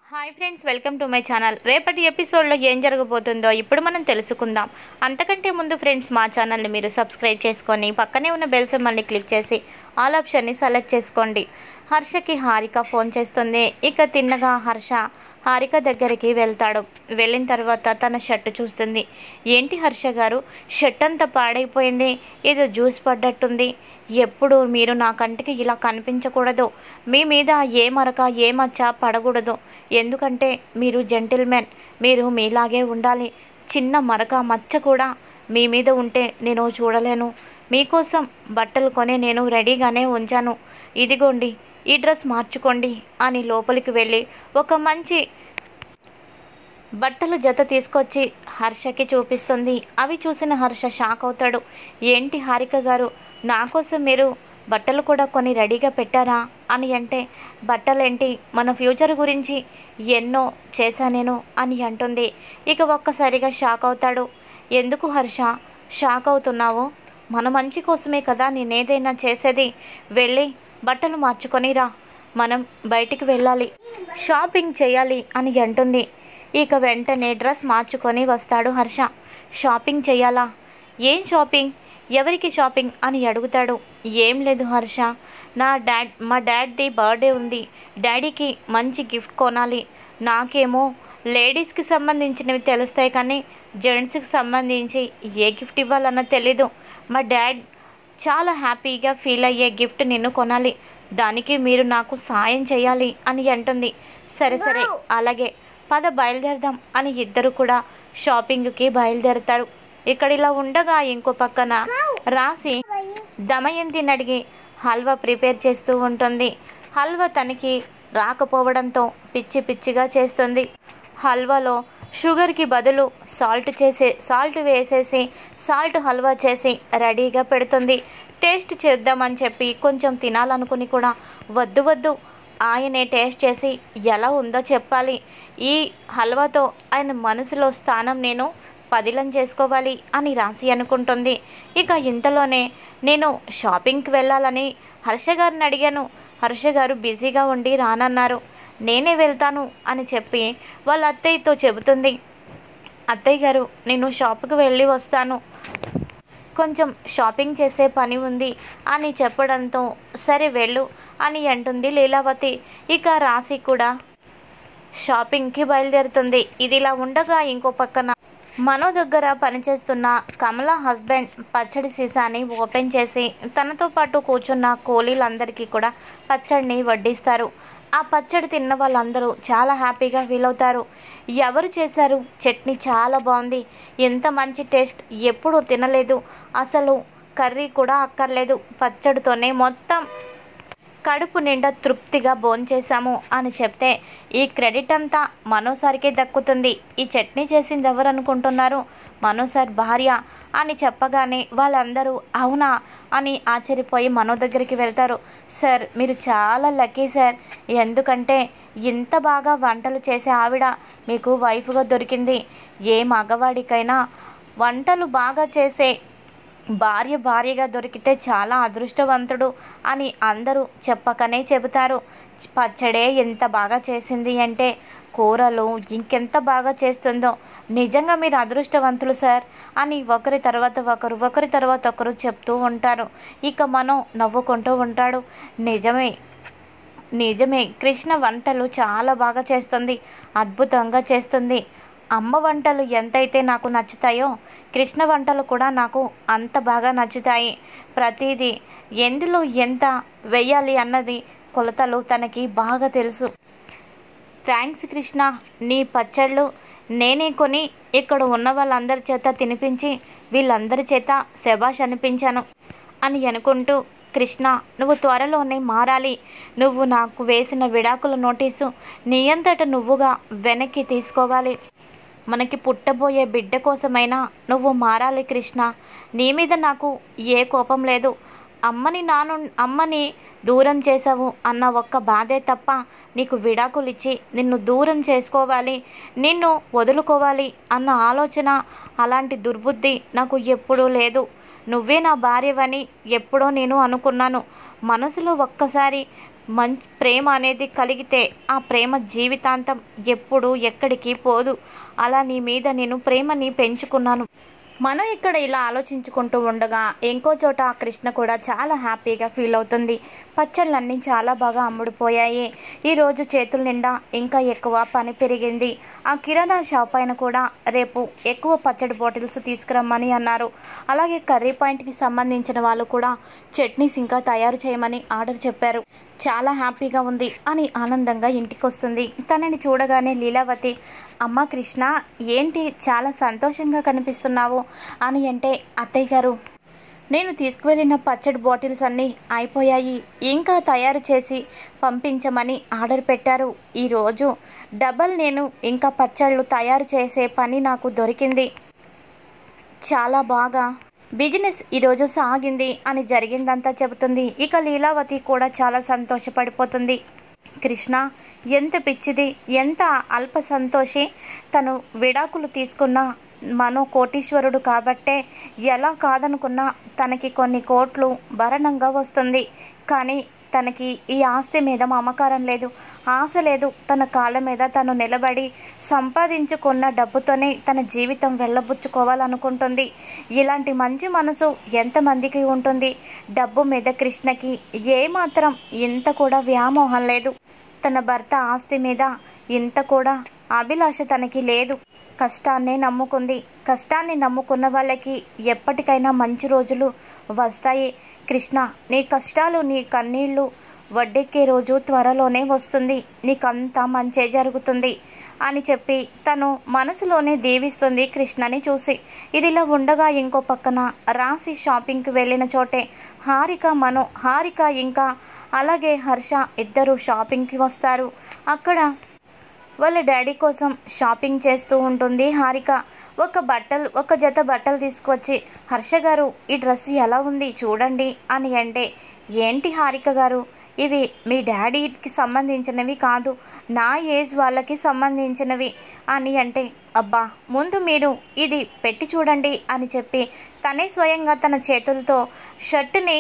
hi friends welcome to my channel రేపటి ఎపిసోడ్లో ఏం జరగబోతుందో ఇప్పుడు మనం తెలుసుకుందాం అంతకంటే ముందు ఫ్రెండ్స్ మా ఛానల్ని మీరు సబ్స్క్రైబ్ చేసుకొని పక్కనే ఉన్న బెల్ సింబల్ని క్లిక్ చేసి ఆల్ ఆప్షన్ని సెలెక్ట్ చేసుకోండి హర్షకి హారిక ఫోన్ చేస్తుంది ఇక తిన్నగా హర్ష హారిక దగ్గరికి వెళ్తాడు వెళ్ళిన తర్వాత తన షర్ట్ చూస్తుంది ఏంటి హర్ష గారు షర్ట్ అంతా పాడైపోయింది ఏదో జ్యూస్ పడ్డట్టుంది ఎప్పుడు మీరు నా కంటికి ఇలా కనిపించకూడదు మీ మీద ఏ మరక ఏ మచ్చ పడకూడదు ఎందుకంటే మీరు జెంటిల్మెన్ మీరు మీలాగే ఉండాలి చిన్న మరక మచ్చ కూడా మీ మీద ఉంటే నేను చూడలేను మీకోసం బట్టలు కొని నేను రెడీగానే ఉంచాను ఇదిగోండి ఈ డ్రెస్ మార్చుకోండి అని లోపలికి వెళ్ళి ఒక మంచి బట్టలు జత తీసుకొచ్చి హర్షకి చూపిస్తుంది అవి చూసిన హర్ష షాక్ అవుతాడు ఏంటి హారిక గారు నా కోసం మీరు బట్టలు కూడా కొన్ని రెడీగా పెట్టారా అని అంటే బట్టలేంటి మన ఫ్యూచర్ గురించి ఎన్నో చేశా నేను అని అంటుంది ఇక ఒక్కసారిగా షాక్ అవుతాడు ఎందుకు హర్ష షాక్ అవుతున్నావు మన మంచి కోసమే కదా నేనేదైనా చేసేది వెళ్ళి బట్టలు మార్చుకొని రా మనం బయటికి వెళ్ళాలి షాపింగ్ చేయాలి అని అంటుంది ఇక వెంటనే డ్రెస్ మార్చుకొని వస్తాడు హర్ష షాపింగ్ చేయాలా ఏం షాపింగ్ ఎవరికి షాపింగ్ అని అడుగుతాడు ఏం లేదు హర్ష నా డాడ్ మా డాడ్ది బర్త్డే ఉంది డాడీకి మంచి గిఫ్ట్ కొనాలి నాకేమో లేడీస్కి సంబంధించినవి తెలుస్తాయి కానీ జెంట్స్కి సంబంధించి ఏ గిఫ్ట్ ఇవ్వాలన్న తెలీదు మా డాడ్ చాలా హ్యాపీగా ఫీల్ అయ్యే గిఫ్ట్ నిన్ను కొనాలి దానికి మీరు నాకు సాయం చేయాలి అని అంటుంది సరే సరే అలాగే పద బయలుదేరదాం అని ఇద్దరు కూడా షాపింగ్కి బయలుదేరతారు ఇక్కడ ఇలా ఉండగా ఇంకో పక్కన రాసి దమయంతిని అడిగి హల్వా ప్రిపేర్ చేస్తూ ఉంటుంది హల్వా తనకి రాకపోవడంతో పిచ్చి పిచ్చిగా చేస్తుంది హల్వాలో షుగర్కి బదులు సాల్ట్ చేసే సాల్ట్ వేసేసి సాల్ట్ హల్వా చేసి రెడీగా పెడుతుంది టేస్ట్ చేద్దామని చెప్పి కొంచెం తినాలనుకుని కూడా వద్దు వద్దు ఆయనే టేస్ట్ చేసి ఎలా ఉందో చెప్పాలి ఈ హల్వాతో ఆయన మనసులో స్థానం నేను పదిలం చేసుకోవాలి అని రాసి అనుకుంటుంది ఇక ఇంతలోనే నేను షాపింగ్కి వెళ్ళాలని హర్ష గారిని అడిగాను హర్ష గారు బిజీగా ఉండి రానన్నారు నేనే వెళ్తాను అని చెప్పి వాళ్ళ అత్తయ్యతో చెబుతుంది అత్తయ్య గారు నేను షాప్కి వెళ్ళి వస్తాను కొంచెం షాపింగ్ చేసే పని ఉంది అని చెప్పడంతో సరే వెళ్ళు అని అంటుంది లీలావతి ఇక రాశి కూడా షాపింగ్కి బయలుదేరుతుంది ఇది ఇలా ఉండగా ఇంకో పక్కన మనో దగ్గర పనిచేస్తున్న కమల హస్బెండ్ పచ్చడి సీసాని ఓపెన్ చేసి తనతో పాటు కూర్చున్న కూలీలందరికీ కూడా పచ్చడిని వడ్డిస్తారు ఆ పచ్చడి తిన్న వాళ్ళందరూ చాలా హ్యాపీగా ఫీల్ అవుతారు ఎవరు చేశారు చట్నీ చాలా బాగుంది ఎంత మంచి టేస్ట్ ఎప్పుడూ తినలేదు అసలు కర్రీ కూడా అక్కర్లేదు పచ్చడితోనే మొత్తం కడుపు నిండా తృప్తిగా భోంచేశాము అని చెప్తే ఈ క్రెడిట్ అంతా మనోసారికే దక్కుతుంది ఈ చట్నీ చేసింది ఎవరు అనుకుంటున్నారు మనోసార్ భార్య అని చెప్పగానే వాళ్ళందరూ అవునా అని ఆశ్చర్యపోయి మనో దగ్గరికి వెళ్తారు సార్ మీరు చాలా లక్కీ సార్ ఎందుకంటే ఇంత బాగా వంటలు చేసే ఆవిడ మీకు వైఫ్గా దొరికింది ఏ మగవాడికైనా వంటలు బాగా చేసే భార్య భార్యగా దొరికితే చాలా అదృష్టవంతుడు అని అందరూ చెప్పకనే చెబుతారు పచ్చడే ఎంత బాగా చేసింది అంటే కూరలు ఇంకెంత బాగా చేస్తుందో నిజంగా మీరు అదృష్టవంతులు సార్ అని ఒకరి తర్వాత ఒకరు ఒకరి తర్వాత ఒకరు చెప్తూ ఉంటారు ఇక మనం నవ్వుకుంటూ ఉంటాడు నిజమే నిజమే కృష్ణ వంటలు చాలా బాగా చేస్తుంది అద్భుతంగా చేస్తుంది అమ్మ వంటలు ఎంతైతే నాకు నచ్చుతాయో కృష్ణ వంటలు కూడా నాకు అంత బాగా నచ్చుతాయి ప్రతిదీ ఎందులో ఎంత వెయ్యాలి అన్నది కొలతలు తనకి బాగా తెలుసు థ్యాంక్స్ కృష్ణ నీ పచ్చళ్ళు నేనే కొని ఇక్కడ ఉన్న వాళ్ళందరి చేత తినిపించి వీళ్ళందరి చేత శబాష్ అనిపించాను అని అనుకుంటూ కృష్ణ నువ్వు త్వరలోనే మారాలి నువ్వు నాకు వేసిన విడాకుల నోటీసు నీ అంతట నువ్వుగా వెనక్కి తీసుకోవాలి మనకి పుట్టబోయే బిడ్డ కోసమైనా నువ్వు మారాలి కృష్ణ నీ మీద నాకు ఏ కోపం లేదు అమ్మని నాను అమ్మని దూరం చేసావు అన్న ఒక్క బాధే తప్ప నీకు విడాకులు ఇచ్చి నిన్ను దూరం చేసుకోవాలి నిన్ను వదులుకోవాలి అన్న ఆలోచన అలాంటి దుర్బుద్ధి నాకు ఎప్పుడూ లేదు నువ్వే నా భార్యవని ఎప్పుడో నేను అనుకున్నాను మనసులో ఒక్కసారి మంచి ప్రేమ అనేది కలిగితే ఆ ప్రేమ జీవితాంతం ఎప్పుడు ఎక్కడికి పోదు అలా నీ మీద నేను ప్రేమని పెంచుకున్నాను మనం ఇక్కడ ఇలా ఆలోచించుకుంటూ ఉండగా ఇంకో చోట ఆ కృష్ణ కూడా చాలా హ్యాపీగా ఫీల్ అవుతుంది పచ్చళ్ళన్నీ చాలా బాగా అమ్ముడుపోయాయి ఈరోజు చేతుల నిండా ఇంకా ఎక్కువ పని పెరిగింది ఆ కిరాణా షాప్ పైన కూడా రేపు ఎక్కువ పచ్చడి బాటిల్స్ తీసుకురమ్మని అన్నారు అలాగే కర్రీ పాయింట్కి సంబంధించిన వాళ్ళు కూడా చట్నీస్ ఇంకా తయారు చేయమని ఆర్డర్ చెప్పారు చాలా హ్యాపీగా ఉంది అని ఆనందంగా ఇంటికి వస్తుంది తనని చూడగానే లీలావతి అమ్మ కృష్ణ ఏంటి చాలా సంతోషంగా కనిపిస్తున్నావు అని అంటే అత్తయ్య గారు నేను తీసుకువెళ్ళిన పచ్చడి బాటిల్స్ అన్నీ అయిపోయాయి ఇంకా తయారు చేసి పంపించమని ఆర్డర్ పెట్టారు ఈరోజు డబల్ నేను ఇంకా పచ్చళ్ళు తయారు చేసే పని నాకు దొరికింది చాలా బాగా బిజినెస్ ఈరోజు సాగింది అని జరిగిందంతా చెబుతుంది ఇక లీలావతి కూడా చాలా సంతోషపడిపోతుంది కృష్ణ ఎంత పిచ్చిది ఎంత అల్ప సంతోషి తను విడాకులు తీసుకున్న మనో కోటీశ్వరుడు కాబట్టే ఎలా కాదనుకున్నా తనకి కొన్ని కోట్లు భరణంగా వస్తుంది కానీ తనకి ఈ ఆస్తి మీద మమకారం లేదు ఆశ లేదు తన కాళ్ళ మీద తను నిలబడి సంపాదించుకున్న డబ్బుతోనే తన జీవితం వెళ్ళబుచ్చుకోవాలనుకుంటుంది ఇలాంటి మంచి మనసు ఎంతమందికి ఉంటుంది డబ్బు మీద కృష్ణకి ఏమాత్రం ఇంత కూడా వ్యామోహం లేదు తన భర్త ఆస్తి మీద ఇంత కూడా అభిలాష తనకి లేదు కష్టాన్నే నమ్ముకుంది కష్టాన్ని నమ్ముకున్న వాళ్ళకి ఎప్పటికైనా మంచి రోజులు వస్తాయి కృష్ణ నీ కష్టాలు నీ కన్నీళ్ళు వడ్డెక్కే రోజు త్వరలోనే వస్తుంది నీకంతా మంచే జరుగుతుంది అని చెప్పి తను మనసులోనే దీవిస్తుంది కృష్ణని చూసి ఇదిలా ఉండగా ఇంకో పక్కన రాసి షాపింగ్కి వెళ్ళిన చోటే హారిక మను హారిక ఇంకా అలాగే హర్ష ఇద్దరు షాపింగ్కి వస్తారు అక్కడ వాళ్ళ డాడీ కోసం షాపింగ్ చేస్తూ ఉంటుంది హారిక ఒక బట్టలు ఒక జత బట్టలు తీసుకొచ్చి హర్ష గారు ఈ డ్రెస్ ఎలా ఉంది చూడండి అని అంటే ఏంటి హారిక గారు ఇవి మీ డాడీకి సంబంధించినవి కాదు నా ఏజ్ వాళ్ళకి సంబంధించినవి అని అంటే అబ్బా ముందు మీరు ఇది పెట్టి చూడండి అని చెప్పి తనే స్వయంగా తన చేతులతో షర్టుని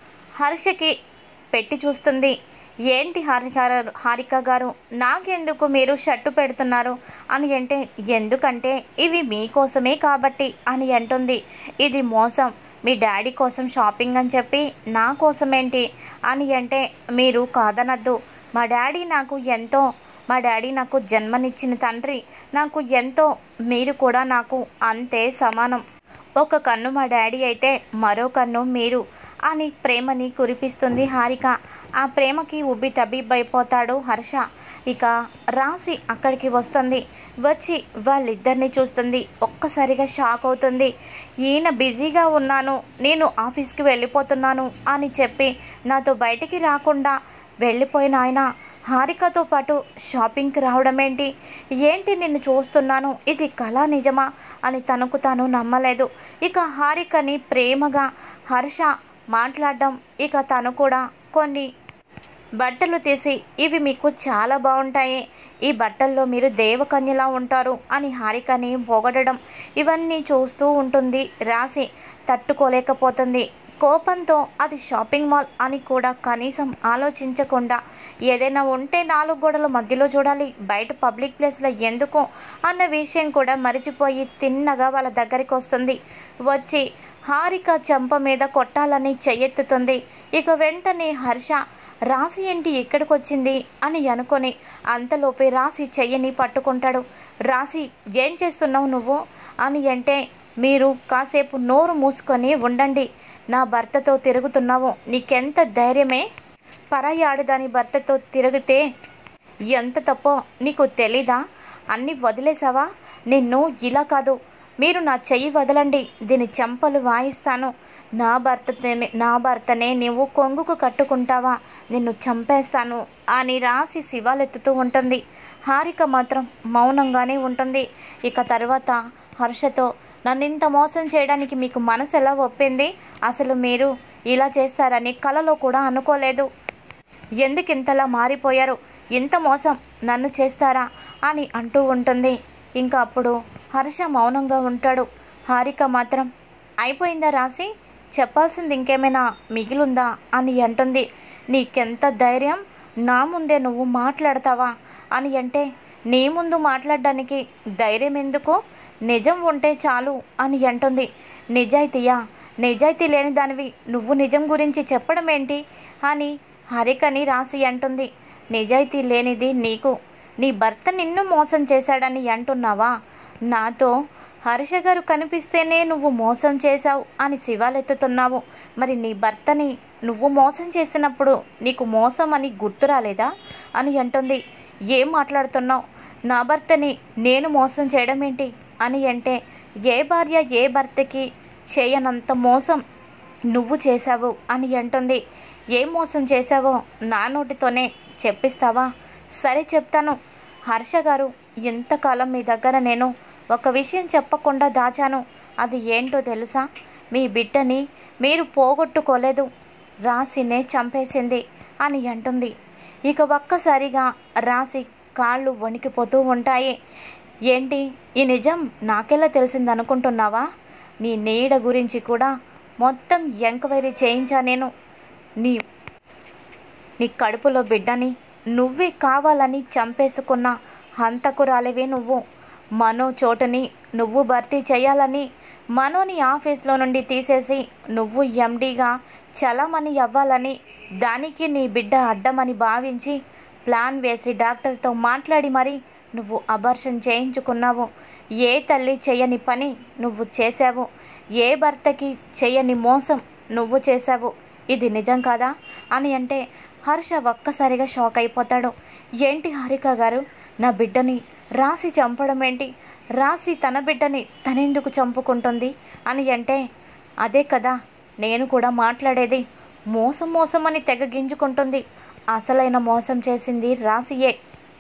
హర్షకి పెట్టి చూస్తుంది ఏంటి హారిక హారిక గారు నాకెందుకు మీరు షర్టు పెడుతున్నారు అని అంటే ఎందుకంటే ఇవి మీకోసమే కాబట్టి అని అంటుంది ఇది మోసం మీ డాడీ కోసం షాపింగ్ అని చెప్పి నా కోసమేంటి అని అంటే మీరు కాదనద్దు మా డాడీ నాకు ఎంతో మా డాడీ నాకు జన్మనిచ్చిన తండ్రి నాకు ఎంతో మీరు కూడా నాకు అంతే సమానం ఒక కన్ను మా డాడీ అయితే మరో కన్ను మీరు అని ప్రేమని కురిపిస్తుంది హారిక ఆ ప్రేమకి ఉబ్బి తబ్బిబ్బైపోతాడు హర్ష ఇక రాసి అక్కడికి వస్తుంది వచ్చి వాళ్ళిద్దరిని చూస్తుంది ఒక్కసారిగా షాక్ అవుతుంది ఈయన బిజీగా ఉన్నాను నేను ఆఫీస్కి వెళ్ళిపోతున్నాను అని చెప్పి నాతో బయటికి రాకుండా వెళ్ళిపోయిన ఆయన హారికతో పాటు షాపింగ్కి రావడం ఏంటి ఏంటి నిన్ను చూస్తున్నాను ఇది కళ నిజమా అని తనకు తాను నమ్మలేదు ఇక హారికని ప్రేమగా హర్ష మాట్లాడడం ఇక తను కూడా కొన్ని బట్టలు తీసి ఇవి మీకు చాలా బాగుంటాయి ఈ బట్టల్లో మీరు దేవకన్యలా ఉంటారు అని హారికని పొగడడం ఇవన్నీ చూస్తూ ఉంటుంది రాసి తట్టుకోలేకపోతుంది కోపంతో అది షాపింగ్ మాల్ అని కూడా కనీసం ఆలోచించకుండా ఏదైనా ఉంటే నాలుగు గోడల మధ్యలో చూడాలి బయట పబ్లిక్ ప్లేస్లో ఎందుకు అన్న విషయం కూడా మరిచిపోయి తిన్నగా వాళ్ళ దగ్గరికి వస్తుంది వచ్చి హారిక చెంప మీద కొట్టాలని చెయ్యెత్తుతుంది ఇక వెంటనే హర్ష రాసి ఏంటి ఇక్కడికి వచ్చింది అని అనుకొని అంతలోపే రాసి చెయ్యని పట్టుకుంటాడు రాసి ఏం చేస్తున్నావు నువ్వు అని అంటే మీరు కాసేపు నోరు మూసుకొని ఉండండి నా భర్తతో తిరుగుతున్నావు నీకెంత ధైర్యమే పరాయి ఆడదాని భర్తతో తిరిగితే ఎంత తప్పో నీకు తెలీదా అన్నీ వదిలేసావా నిన్ను ఇలా కాదు మీరు నా చెయ్యి వదలండి దీని చెంపలు వాయిస్తాను నా భర్తనే నా భర్తనే నువ్వు కొంగుకు కట్టుకుంటావా నిన్ను చంపేస్తాను అని రాసి శివాలెత్తుతూ ఉంటుంది హారిక మాత్రం మౌనంగానే ఉంటుంది ఇక తర్వాత హర్షతో నన్ను ఇంత మోసం చేయడానికి మీకు మనసు ఎలా ఒప్పింది అసలు మీరు ఇలా చేస్తారని కలలో కూడా అనుకోలేదు ఎందుకు ఇంతలా మారిపోయారు ఇంత మోసం నన్ను చేస్తారా అని అంటూ ఉంటుంది ఇంకా అప్పుడు హర్ష మౌనంగా ఉంటాడు హారిక మాత్రం అయిపోయిందా రాసి చెప్పాల్సింది ఇంకేమైనా మిగిలుందా అని అంటుంది నీకెంత ధైర్యం నా ముందే నువ్వు మాట్లాడతావా అని అంటే నీ ముందు మాట్లాడడానికి ధైర్యం ఎందుకు నిజం ఉంటే చాలు అని అంటుంది నిజాయితీయా నిజాయితీ లేని దానివి నువ్వు నిజం గురించి చెప్పడం ఏంటి అని హరికని రాసి అంటుంది నిజాయితీ లేనిది నీకు నీ భర్త నిన్ను మోసం చేశాడని అంటున్నావా నాతో హర్ష గారు కనిపిస్తేనే నువ్వు మోసం చేశావు అని శివాలెత్తుతున్నావు మరి నీ భర్తని నువ్వు మోసం చేసినప్పుడు నీకు మోసం అని గుర్తు రాలేదా అని అంటుంది ఏం మాట్లాడుతున్నావు నా భర్తని నేను మోసం చేయడం ఏంటి అని అంటే ఏ భార్య ఏ భర్తకి చేయనంత మోసం నువ్వు చేశావు అని అంటుంది ఏం మోసం చేశావో నా నోటితోనే చెప్పిస్తావా సరే చెప్తాను హర్ష గారు ఎంతకాలం మీ దగ్గర నేను ఒక విషయం చెప్పకుండా దాచాను అది ఏంటో తెలుసా మీ బిడ్డని మీరు పోగొట్టుకోలేదు రాసినే చంపేసింది అని అంటుంది ఇక ఒక్కసారిగా రాసి కాళ్ళు వణికిపోతూ ఉంటాయి ఏంటి ఈ నిజం నాకెలా తెలిసిందనుకుంటున్నావా నీ నీడ గురించి కూడా మొత్తం ఎంక్వైరీ చేయించా నేను నీ నీ కడుపులో బిడ్డని నువ్వే కావాలని చంపేసుకున్న హంతకురాలివే నువ్వు మనో చోటుని నువ్వు భర్తీ చేయాలని మనోని ఆఫీస్లో నుండి తీసేసి నువ్వు ఎండీగా చలమని అవ్వాలని దానికి నీ బిడ్డ అడ్డమని భావించి ప్లాన్ వేసి డాక్టర్తో మాట్లాడి మరి నువ్వు అబర్షన్ చేయించుకున్నావు ఏ తల్లి చేయని పని నువ్వు చేశావు ఏ భర్తకి చేయని మోసం నువ్వు చేశావు ఇది నిజం కాదా అని అంటే హర్ష ఒక్కసారిగా షాక్ అయిపోతాడు ఏంటి హారిక గారు నా బిడ్డని రాసి చంపడం ఏంటి రాసి తన బిడ్డని తనెందుకు చంపుకుంటుంది అని అంటే అదే కదా నేను కూడా మాట్లాడేది మోసం మోసం అని తెగ గింజుకుంటుంది అసలైన మోసం చేసింది రాసియే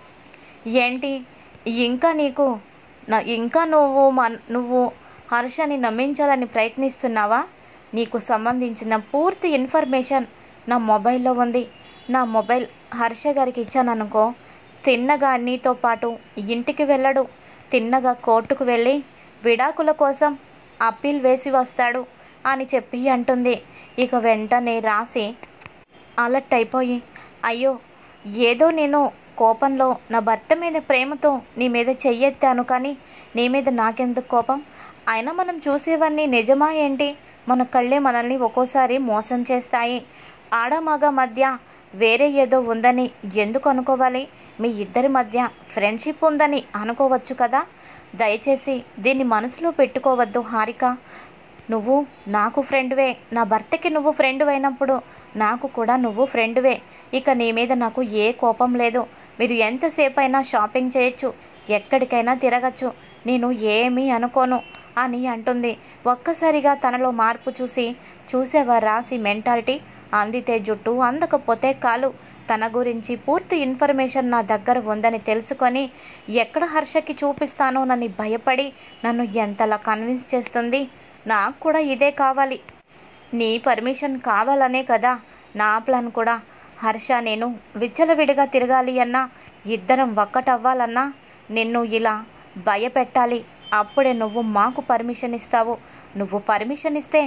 ఏంటి ఇంకా నీకు నా ఇంకా నువ్వు మన నువ్వు హర్షని నమ్మించాలని ప్రయత్నిస్తున్నావా నీకు సంబంధించిన పూర్తి ఇన్ఫర్మేషన్ నా మొబైల్లో ఉంది నా మొబైల్ హర్ష గారికి ఇచ్చాననుకో తిన్నగా నీతో పాటు ఇంటికి వెళ్ళడు తిన్నగా కోర్టుకు వెళ్ళి విడాకుల కోసం అప్పీల్ వేసి వస్తాడు అని చెప్పి అంటుంది ఇక వెంటనే రాసి అలర్ట్ అయిపోయి అయ్యో ఏదో నేను కోపంలో నా భర్త మీద ప్రేమతో నీ మీద చెయ్యెత్తాను కానీ నీ మీద నాకెందుకు కోపం అయినా మనం చూసేవన్నీ నిజమా ఏంటి మన కళ్ళే మనల్ని ఒక్కోసారి మోసం చేస్తాయి ఆడమగ మధ్య వేరే ఏదో ఉందని ఎందుకు అనుకోవాలి మీ ఇద్దరి మధ్య ఫ్రెండ్షిప్ ఉందని అనుకోవచ్చు కదా దయచేసి దీన్ని మనసులో పెట్టుకోవద్దు హారిక నువ్వు నాకు ఫ్రెండ్వే నా భర్తకి నువ్వు ఫ్రెండ్ అయినప్పుడు నాకు కూడా నువ్వు ఫ్రెండ్వే ఇక నీ మీద నాకు ఏ కోపం లేదు మీరు ఎంతసేపు అయినా షాపింగ్ చేయొచ్చు ఎక్కడికైనా తిరగచ్చు నేను ఏమీ అనుకోను అని అంటుంది ఒక్కసారిగా తనలో మార్పు చూసి చూసేవా రాసి మెంటాలిటీ అందితే జుట్టు అందకపోతే కాలు తన గురించి పూర్తి ఇన్ఫర్మేషన్ నా దగ్గర ఉందని తెలుసుకొని ఎక్కడ హర్షకి చూపిస్తానోనని భయపడి నన్ను ఎంతలా కన్విన్స్ చేస్తుంది నాకు కూడా ఇదే కావాలి నీ పర్మిషన్ కావాలనే కదా నా ప్లాన్ కూడా హర్ష నేను విచ్చలవిడిగా తిరగాలి అన్నా ఇద్దరం ఒక్కటవ్వాలన్నా నిన్ను ఇలా భయపెట్టాలి అప్పుడే నువ్వు మాకు పర్మిషన్ ఇస్తావు నువ్వు పర్మిషన్ ఇస్తే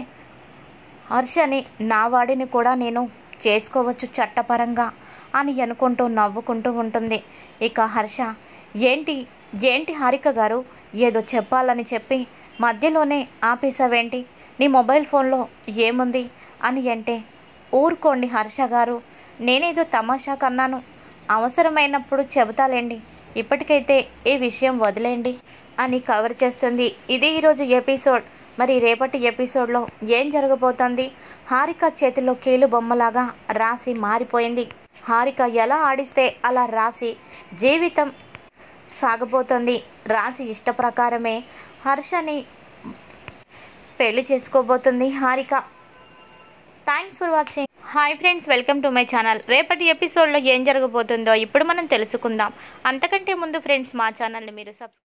హర్షని నా వాడిని కూడా నేను చేసుకోవచ్చు చట్టపరంగా అని అనుకుంటూ నవ్వుకుంటూ ఉంటుంది ఇక హర్ష ఏంటి ఏంటి హారిక గారు ఏదో చెప్పాలని చెప్పి మధ్యలోనే ఆపేసావేంటి నీ మొబైల్ ఫోన్లో ఏముంది అని అంటే ఊరుకోండి హర్ష గారు నేనేదో తమాషా కన్నాను అవసరమైనప్పుడు చెబుతాలేండి ఇప్పటికైతే ఈ విషయం వదిలేండి అని కవర్ చేస్తుంది ఇది ఈరోజు ఎపిసోడ్ మరి రేపటి ఎపిసోడ్లో ఏం జరగబోతోంది హారిక చేతిలో కీలు బొమ్మలాగా రాసి మారిపోయింది హారిక ఎలా ఆడిస్తే అలా రాసి జీవితం సాగబోతోంది రాసి ఇష్ట ప్రకారమే హర్షని పెళ్లి చేసుకోబోతుంది Harika thanks for watching hi friends welcome to my channel రేపటి ఎపిసోడ్లో ఏం జరగబోతుందో ఇప్పుడు మనం తెలుసుకుందాం అంతకంటే ముందు ఫ్రెండ్స్ మా ఛానల్ని మీరు సబ్స్క్రైబ్